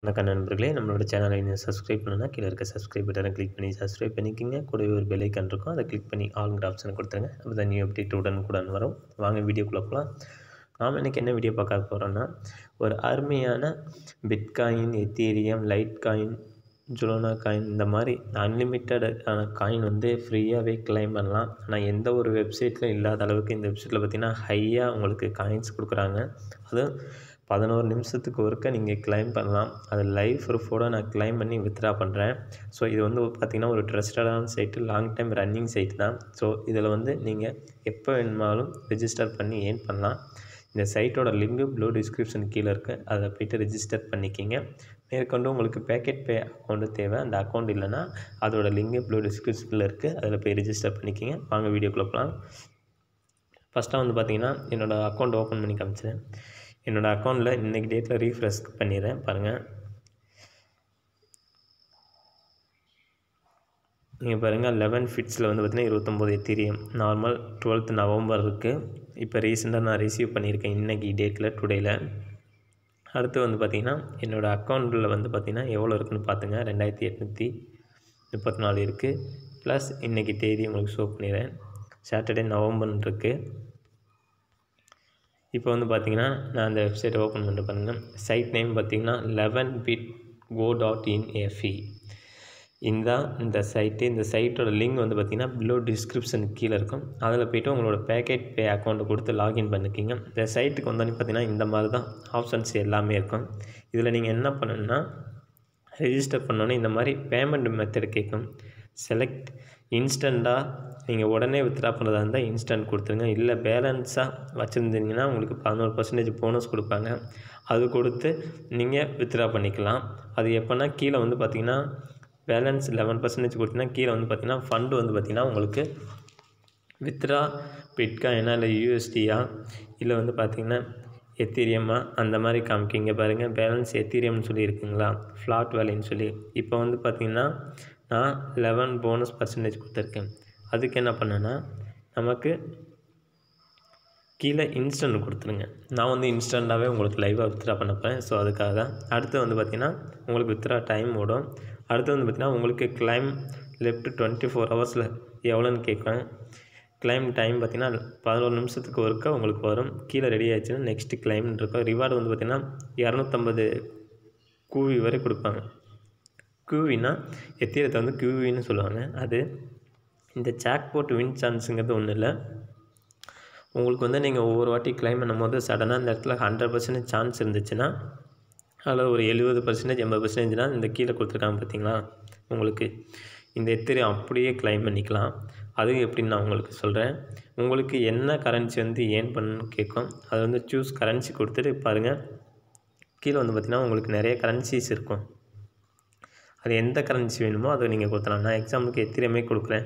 வணக்கம் நண்பர்களே நம்மளோட சேனலை இன்னும் சப்ஸ்கிரைப் பண்ணணும்னா கீழே இருக்க சப்ஸ்கிரைப் பட்டனை கிளிக் பண்ணி சப்ஸ்கிரைப் பண்ணிக்கோங்க கூடவே ஒரு பெல் ஐக்கான் இருக்கும் அதை கிளிக் பண்ணி ஆளுங்கிற ஆப்ஷனை கொடுத்துருங்க அப்போ தான் நியூ அப்டேட் உடனுக்குடன் வரும் வாங்க வீடியோக்குள்ளே போகலாம் நாம் இன்றைக்கி என்ன வீடியோ பார்க்க போகிறோன்னா ஒரு அருமையான பிட்காயின் எத்தீரியம் லைட் காயின் ஜுலோனா காயின் இந்த மாதிரி அன்லிமிட்டடான காயின் வந்து ஃப்ரீயாகவே கிளைம் பண்ணலாம் ஆனால் எந்த ஒரு வெப்சைட்லையும் இல்லாத அளவுக்கு இந்த வெப்சைட்டில் பார்த்திங்கன்னா ஹையாக உங்களுக்கு காயின்ஸ் கொடுக்குறாங்க அதுவும் பதினோரு நிமிஷத்துக்கு ஒருக்க நீங்கள் கிளைம் பண்ணலாம் அது லைவ் ப்ரூஃபோடு நான் கிளைம் பண்ணி வித்ட்ரா பண்ணுறேன் ஸோ இது வந்து பார்த்திங்கன்னா ஒரு ட்ரஸ்டடான site long time running site தான் ஸோ இதில் வந்து நீங்கள் எப்போ வேணுமாலும் ரெஜிஸ்டர் பண்ணி ஏர்ன் பண்ணலாம் இந்த சைட்டோட லிங்கு ப்ளூ டிஸ்கிரிப்ஷன் கீழே இருக்குது அதில் போய்ட்டு ரெஜிஸ்டர் பண்ணிக்கிங்க மேற்கொண்டு உங்களுக்கு பேக்கெட் பே அக்கௌண்ட்டு தேவை அந்த அக்கௌண்ட் இல்லைன்னா அதோட லிங்கு ப்ளூ டிஸ்கிரிப்ஷனில் இருக்குது அதில் போய் ரெஜிஸ்டர் பண்ணிக்கிங்க வாங்க வீடியோக்குள்ளே போகலாம் ஃபஸ்ட்டாக வந்து பார்த்தீங்கன்னா என்னோடய அக்கௌண்ட் ஓப்பன் பண்ணி காமிச்சேன் என்னோடய அக்கௌண்ட்டில் இன்றைக்கி டேட்டில் ரீஃப்ரெஷ் பண்ணிடுறேன் பாருங்கள் நீங்கள் பாருங்கள் லெவன் ஃபிட்ஸில் வந்து பார்த்திங்கன்னா இருபத்தொம்போது எத்திரியம் நார்மல் டுவெல்த் நவம்பர் இருக்குது இப்போ ரீசெண்டாக நான் ரிசீவ் பண்ணியிருக்கேன் இன்றைக்கி டேட்டில் டுடேயில் அடுத்து வந்து பார்த்திங்கன்னா என்னோடய அக்கௌண்ட்டில் வந்து பார்த்திங்கன்னா எவ்வளோ இருக்குதுன்னு பார்த்துங்க ரெண்டாயிரத்தி எட்நூற்றி முப்பத்தி நாலு இருக்குது ப்ளஸ் இன்றைக்கி தேதி உங்களுக்கு ஷோ பண்ணிடுறேன் சாட்டர்டே நவம்பர்னு இருக்குது இப்போ வந்து பார்த்திங்கன்னா நான் அந்த வெப்சைட்டை ஓப்பன் பண்ணிட்டு பாருங்கள் சைட் நேம் பார்த்திங்கன்னா eleven bit go dot in F E இந்த இந்த சைட்டு இந்த சைட்டோட லிங்க் வந்து பார்த்திங்கன்னா ப்ளூ டிஸ்கிரிப்ஷன் கீழே இருக்கும் அதில் போய்ட்டு உங்களோட பேக்கெட் பே அக்கௌண்ட்டை கொடுத்து லாகின் பண்ணிக்கிங்க இந்த சைட்டுக்கு வந்தோடனே பார்த்திங்கன்னா இந்த மாதிரி தான் ஆப்ஷன்ஸ் எல்லாமே இருக்கும் இதில் நீங்கள் என்ன பண்ணணுன்னா ரெஜிஸ்டர் பண்ணோன்னே இந்த மாதிரி பேமெண்ட் மெத்தட் கேட்கும் செலக்ட் இன்ஸ்டண்ட்டாக நீங்கள் உடனே வித்ட்ரா பண்ணுறதா இருந்தால் இன்ஸ்டன்ட் கொடுத்துருங்க இல்லை பேலன்ஸாக வச்சுருந்தீங்கன்னா உங்களுக்கு பதினோரு பர்சன்டேஜ் போனஸ் கொடுப்பாங்க அது கொடுத்து நீங்கள் வித்ட்ரா பண்ணிக்கலாம் அது எப்போனா கீழே வந்து பார்த்திங்கன்னா பேலன்ஸ் லெவன் பர்சன்டேஜ் கொடுத்தீங்கன்னா கீழே வந்து பார்த்திங்கன்னா ஃபண்டு வந்து பார்த்திங்கன்னா உங்களுக்கு வித்ரா பிட்காயினா இல்லை யூஎஸ்டியா இல்லை வந்து பார்த்திங்கன்னா எத்தீரியமா அந்த மாதிரி காமிக்கிங்க பாருங்கள் பேலன்ஸ் எத்தீரியம்னு சொல்லி இருக்குங்களா ஃப்ளாட் வேலைன்னு சொல்லி இப்போ வந்து பார்த்திங்கன்னா நான் லெவன் போனஸ் பர்சன்டேஜ் கொடுத்துருக்கேன் அதுக்கு என்ன பண்ணேன்னா நமக்கு கீழே இன்ஸ்டன்ட் கொடுத்துருங்க நான் வந்து இன்ஸ்டண்ட்டாகவே உங்களுக்கு லைவாக வித்ரா பண்ண போகிறேன் ஸோ அதுக்காக தான் அடுத்து வந்து பார்த்திங்கன்னா உங்களுக்கு வித்ரா டைம் ஓடும் அடுத்து வந்து பார்த்திங்கன்னா உங்களுக்கு கிளைம் லெஃப்ட் டுவெண்ட்டி ஃபோர் ஹவர்ஸில் எவ்வளோன்னு கேட்குறேன் கிளைம் டைம் பார்த்திங்கன்னா பதினோரு நிமிஷத்துக்கு ஒருக்கா உங்களுக்கு வரும் கீழே ரெடி ஆயிடுச்சுன்னா நெக்ஸ்ட்டு கிளைம்னு இருக்கும் ரிவார்டு வந்து பார்த்திங்கன்னா இரநூத்தம்பது கூவி வரை கொடுப்பாங்க கூவினா எத்திரத்தை வந்து கியூவின்னு சொல்லுவாங்க அது இந்த ஜாக் போட்டு வின் சான்ஸுங்கிறது ஒன்றும் இல்லை உங்களுக்கு வந்து நீங்கள் ஒவ்வொரு வாட்டி கிளைம் பண்ணும்போது சடனாக இந்த இடத்துல ஹண்ட்ரட் பர்சன்டேஜ் சான்ஸ் இருந்துச்சுன்னா அதில் ஒரு எழுபது பர்சன்டேஜ் எண்பது பர்சன்டேஜ்னா இந்த கீழே கொடுத்துருக்காங்க பார்த்தீங்களா உங்களுக்கு இந்த எத்திரி அப்படியே கிளைம் பண்ணிக்கலாம் அது எப்படின்னு நான் உங்களுக்கு சொல்கிறேன் உங்களுக்கு என்ன கரன்சி வந்து ஏன் பண்ணணும்னு கேட்கும் அது வந்து சூஸ் கரன்சி கொடுத்துட்டு பாருங்கள் கீழே வந்து பார்த்திங்கன்னா உங்களுக்கு நிறைய கரன்சிஸ் இருக்கும் அது எந்த கரன்சி வேணுமோ அதை நீங்கள் கொடுத்தலாம் நான் எக்ஸாம்பிளுக்கு எத்திரியமே கொடுக்குறேன்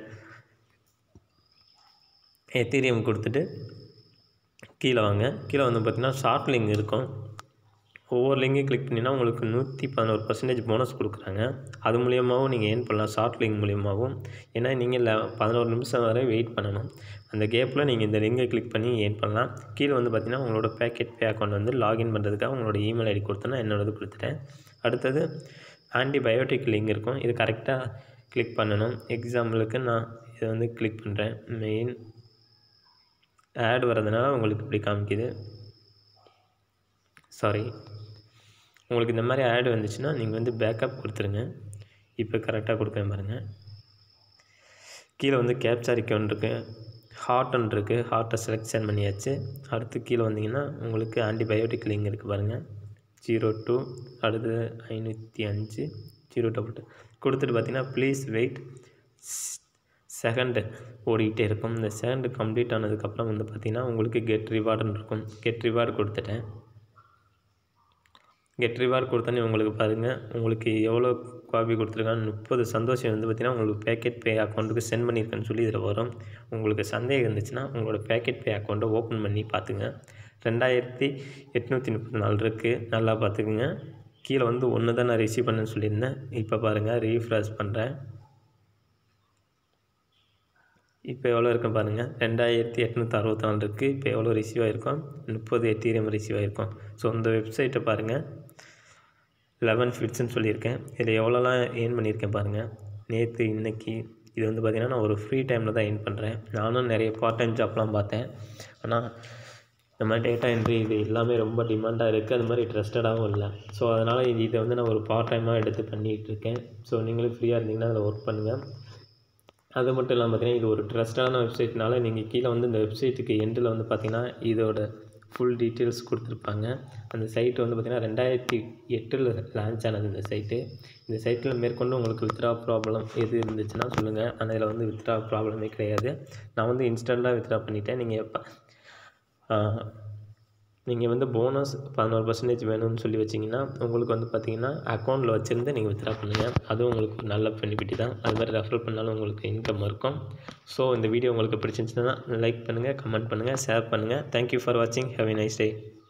எத்தீரியம் கொடுத்துட்டு கீழே வாங்க கீழே வந்து பார்த்திங்கன்னா ஷார்ட் லிங்க் இருக்கும் ஒவ்வொரு லிங்கையும் கிளிக் பண்ணினா உங்களுக்கு நூற்றி பதினோரு பர்சன்டேஜ் போனஸ் கொடுக்குறாங்க அது மூலியமாகவும் நீங்கள் ஏன் பண்ணலாம் ஷார்ட் லிங்க் மூலியமாகவும் ஏன்னா நீங்கள் லெ பதினோரு நிமிஷம் வரை வெயிட் பண்ணணும் அந்த கேப்பில் நீங்கள் இந்த லிங்கை கிளிக் பண்ணி ஏன் பண்ணலாம் கீழே வந்து பார்த்திங்கன்னா உங்களோட பேக்கெட் பே அக்கௌண்ட் வந்து லாகின் பண்ணுறதுக்காக உங்களோட இமெயில் ஐடி கொடுத்தனா என்னோடது கொடுத்துட்டேன் அடுத்தது ஆன்டிபயோட்டிக் லிங்க் இருக்கும் இது கரெக்டாக கிளிக் பண்ணணும் எக்ஸாம்பிளுக்கு நான் இதை வந்து கிளிக் பண்ணுறேன் மெயின் ஆட் வரதுனால உங்களுக்கு இப்படி காமிக்குது சாரி உங்களுக்கு இந்த மாதிரி ஆட் வந்துச்சுன்னா நீங்கள் வந்து பேக்கப் கொடுத்துருங்க இப்போ கரெக்டாக கொடுக்குறேன் பாருங்கள் கீழே வந்து கேப்சார் அக்கௌண்ட் இருக்குது ஹார்ட்னு இருக்குது ஹார்ட்டை செலெக்ஷன் பண்ணியாச்சு அடுத்து கீழே வந்தீங்கன்னா உங்களுக்கு ஆன்டிபயோட்டிக் லிங்க் இருக்குது பாருங்கள் ஜீரோ டூ அடுத்தது ஐநூற்றி அஞ்சு ஜீரோ டபுள் டூ கொடுத்துட்டு பார்த்தீங்கன்னா ப்ளீஸ் வெயிட் செகண்டு ஓடிக்கிட்டே இருக்கும் இந்த செகண்டு கம்ப்ளீட் ஆனதுக்கப்புறம் வந்து பார்த்திங்கன்னா உங்களுக்கு கெட் ரிவார்டுன்னு இருக்கும் கெட் ரிவார்டு கொடுத்துட்டேன் கெட் ரிவார்டு கொடுத்தோன்னே உங்களுக்கு பாருங்கள் உங்களுக்கு எவ்வளோ காப்பி கொடுத்துருக்கான்னு முப்பது சந்தோஷம் வந்து பார்த்திங்கன்னா உங்களுக்கு பேக்கெட் பே அக்கௌண்ட்டுக்கு சென்ட் பண்ணியிருக்கேன்னு சொல்லி இதில் வரும் உங்களுக்கு சந்தேகம் இருந்துச்சுன்னா உங்களோட பேக்கெட் பே அக்கௌண்ட்டை ஓப்பன் பண்ணி பார்த்துங்க ரெண்டாயிரத்தி எட்நூற்றி முப்பத்தி நாலு இருக்குது நல்லா பார்த்துக்குங்க கீழே வந்து ஒன்று தான் நான் ரிசீவ் பண்ணேன்னு சொல்லியிருந்தேன் இப்போ பாருங்கள் ரீஃப்ரெஷ் பண்ணுறேன் இப்போ எவ்வளோ இருக்கும் பாருங்கள் ரெண்டாயிரத்தி எட்நூற்றி அறுபத்தி நாலு இருக்குது இப்போ எவ்வளோ ரிசீவ் ஆகிருக்கும் முப்பது எத்தீரியம் ரிசீவ் ஆகிருக்கும் ஸோ இந்த வெப்சைட்டை பாருங்கள் லெவன் ஃபிட்ஸ்னு சொல்லியிருக்கேன் இதில் எவ்வளோலாம் ஏர்ன் பண்ணியிருக்கேன் பாருங்கள் நேற்று இன்னைக்கு இது வந்து பார்த்திங்கன்னா நான் ஒரு ஃப்ரீ டைமில் தான் ஏர்ன் பண்ணுறேன் நானும் நிறைய பார்ட் டைம் ஜாப்லாம் பார்த்தேன் ஆனால் இந்த மாதிரி டேட்டா என்ட்ரி இது எல்லாமே ரொம்ப டிமாண்டாக இருக்குது அது மாதிரி ட்ரஸ்டடாகவும் இல்லை ஸோ அதனால் இது இதை வந்து நான் ஒரு பார்ட் டைமாக எடுத்து பண்ணிகிட்டு இருக்கேன் ஸோ நீங்களும் ஃப்ரீயாக இருந்தீங்கன்னா அதில் ஒர்க் பண்ணுங்கள் அது மட்டும் இல்லாமல் பார்த்தீங்கன்னா இது ஒரு ட்ரஸ்டான வெப்சைட்னால நீங்கள் கீழே வந்து இந்த வெப்சைட்டுக்கு எண்டில் வந்து பார்த்தீங்கன்னா இதோட ஃபுல் டீட்டெயில்ஸ் கொடுத்துருப்பாங்க அந்த சைட்டு வந்து பார்த்திங்கன்னா ரெண்டாயிரத்தி எட்டில் லான்ச் ஆனது இந்த சைட்டு இந்த சைட்டில் மேற்கொண்டு உங்களுக்கு வித்ரா ப்ராப்ளம் எது இருந்துச்சுன்னா சொல்லுங்கள் ஆனால் இதில் வந்து வித்ரா ப்ராப்ளமே கிடையாது நான் வந்து இன்ஸ்டண்ட்டாக வித்ரா பண்ணிட்டேன் நீங்கள் எப்போ நீங்கள் வந்து போனஸ் பதினோரு பர்சன்டேஜ் வேணும்னு சொல்லி வச்சிங்கன்னா உங்களுக்கு வந்து பார்த்தீங்கன்னா அக்கௌண்ட்டில் வச்சுருந்து நீங்கள் வித்ரா பண்ணுங்கள் அதுவும் உங்களுக்கு ஒரு நல்ல பெனிஃபிட் தான் அது மாதிரி ரெஃபர் பண்ணாலும் உங்களுக்கு இன்கம் இருக்கும் ஸோ இந்த வீடியோ உங்களுக்கு பிடிச்சிருந்துச்சுன்னா லைக் பண்ணுங்கள் கமெண்ட் பண்ணுங்கள் ஷேர் பண்ணுங்கள் தேங்க்யூ ஃபார் வாட்சிங் ஹேவ் எ நைஸ் டே